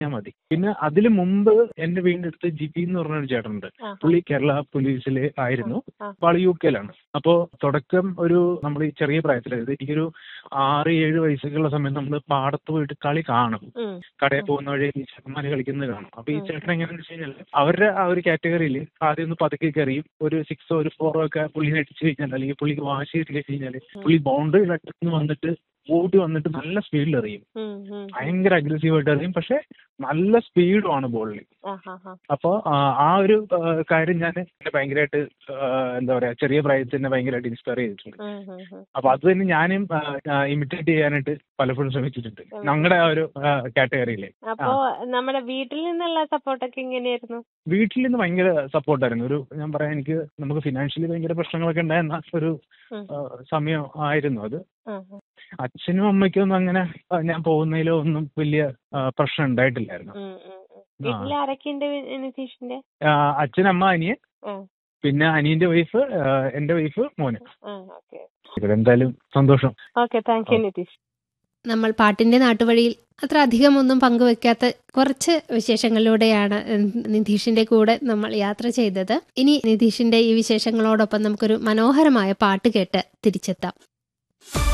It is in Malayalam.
ഞാൻ മതി പിന്നെ അതില് മുമ്പ് എന്റെ വീടിന്റെ അടുത്ത് ജിപി എന്ന് പറഞ്ഞ ഒരു ചേട്ടനുണ്ട് ആ, പുള്ളി കേരള പോലീസിൽ ആയിരുന്നു ആ. അപ്പൊ ആള് യു കെയിലാണ് അപ്പോ തുടക്കം ഒരു നമ്മൾ ഈ ചെറിയ പ്രായത്തിൽ അതായത് എനിക്കൊരു ആറ് ഏഴ് വയസ്സൊക്കെയുള്ള സമയത്ത് നമ്മൾ പാടത്ത് പോയിട്ട് കളി കാണും ഉം, കടയിൽ പോകുന്ന വഴി ഈ ചെക്കന്മാര് കളിക്കുന്നത് കാണും അപ്പൊ ഈ ഉം. ചേട്ടൻ എങ്ങനെയാണെന്ന് വെച്ച് കഴിഞ്ഞാൽ അവരുടെ ആ ഒരു കാറ്റഗറിയിൽ ആദ്യം ഒന്ന് പതുക്കെ കയറിയും ഒരു സിക്സോ ഒരു ഫോറോ ഒക്കെ പുള്ളിനെ അടിച്ചു കഴിഞ്ഞാൽ അല്ലെങ്കിൽ പുള്ളിക്ക് വാശി കിട്ടി കഴിഞ്ഞാൽ പുള്ളി ബൗണ്ടറി നിന്ന് വന്നിട്ട് ഓടി വന്നിട്ട് നല്ല സ്പീഡിൽ എറിയും ഉം, ഉം. ഭയങ്കര അഗ്രസീവ് ആയിട്ട് എറിയും പക്ഷെ നല്ല സ്പീഡുമാണ് ബോളിൽ ആ, ആ, ആ. അപ്പോൾ ആ ഒരു ആ, കാര്യം ഞാൻ എന്നെ ഭയങ്കരമായിട്ട് ആ, എന്താ പറയാ ചെറിയ പ്രായത്തിൽ തന്നെ ഭയങ്കരമായിട്ട് ഇൻസ്പയർ ചെയ്തിട്ടുണ്ട് ഉം, ഉം, ഉം. അപ്പൊ അത് തന്നെ ഞാനും ഇമിറ്റേറ്റ് ചെയ്യാനായിട്ട് പലപ്പോഴും ശ്രമിച്ചിട്ടുണ്ട് ഞങ്ങളുടെ ആ ഒരു കാറ്റഗറിയിലെ അപ്പോ നമ്മുടെ വീട്ടിൽ നിന്നുള്ള സപ്പോർട്ടൊക്കെ എങ്ങനെയായിരുന്നു വീട്ടിൽ നിന്ന് ഭയങ്കര സപ്പോർട്ടായിരുന്നു ഒരു ഞാൻ പറയാം എനിക്ക് നമുക്ക് ഫിനാൻഷ്യലി ഭയങ്കര പ്രശ്നങ്ങളൊക്കെ ഉണ്ടായിരുന്ന ഒരു ഉം. ആ, സമയം ആയിരുന്നു അത് ആ, ആ. അച്ഛനും അമ്മയ്ക്കും ഒന്നും അങ്ങനെ ആ, ഞാൻ പോകുന്നതിലോ ഒന്നും വലിയ ആ, പ്രശ്നം ഉണ്ടായിട്ടില്ലായിരുന്നു ഉം, ഉം, ഉം. വീട്ടിൽ ആരൊക്കെയുണ്ട് വി- നിതീഷിന്റെ ആ, അച്ഛൻ അമ്മ അനിയൻ ആ, പിന്നെ അനിയന്റെ വൈഫ് എന്റെ വൈഫ് മോന് ആ, ഓക്കെ എന്തായാലും സന്തോഷം ഓക്കെ താങ്ക് യു നിതീഷ് നമ്മൾ പാട്ടിന്റെ നാട്ടുവഴിയിൽ അത്ര അധികമൊന്നും പങ്കുവെക്കാത്ത കുറച്ച് വിശേഷങ്ങളിലൂടെയാണ് ഉം, നിതീഷിന്റെ കൂടെ നമ്മൾ യാത്ര ചെയ്തത് ഇനി നിതീഷിന്റെ ഈ വിശേഷങ്ങളോടൊപ്പം നമുക്കൊരു മനോഹരമായ പാട്ട് കേട്ട് തിരിച്ചെത്താം